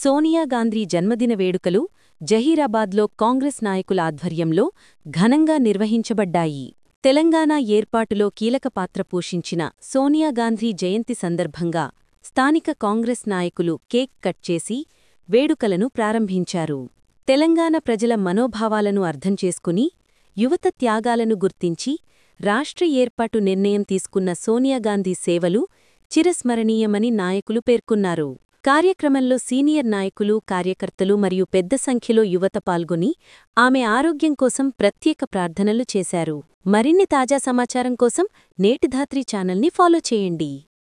సోనియాగాంధీ జన్మదిన వేడుకలు జహీరాబాద్లో కాంగ్రెస్ నాయకుల ఆధ్వర్యంలో ఘనంగా నిర్వహించబడ్డాయి తెలంగాణ ఏర్పాటులో కీలక పాత్ర పోషించిన సోనియాగాంధీ జయంతి సందర్భంగా స్థానిక కాంగ్రెస్ నాయకులు కేక్ కట్ చేసి వేడుకలను ప్రారంభించారు తెలంగాణ ప్రజల మనోభావాలను అర్థం చేసుకుని యువత త్యాగాలను గుర్తించి రాష్ట్ర ఏర్పాటు నిర్ణయం తీసుకున్న సోనియాగాంధీ సేవలు చిరస్మరణీయమని నాయకులు పేర్కొన్నారు కార్యక్రమంలో సీనియర్ నాయకులు కార్యకర్తలు మరియు పెద్ద సంఖ్యలో యువత పాల్గొని ఆమె ఆరోగ్యం కోసం ప్రత్యేక ప్రార్థనలు చేశారు మరిన్ని తాజా సమాచారం కోసం నేటిధాత్రి ఛానల్ని ఫాలో చేయండి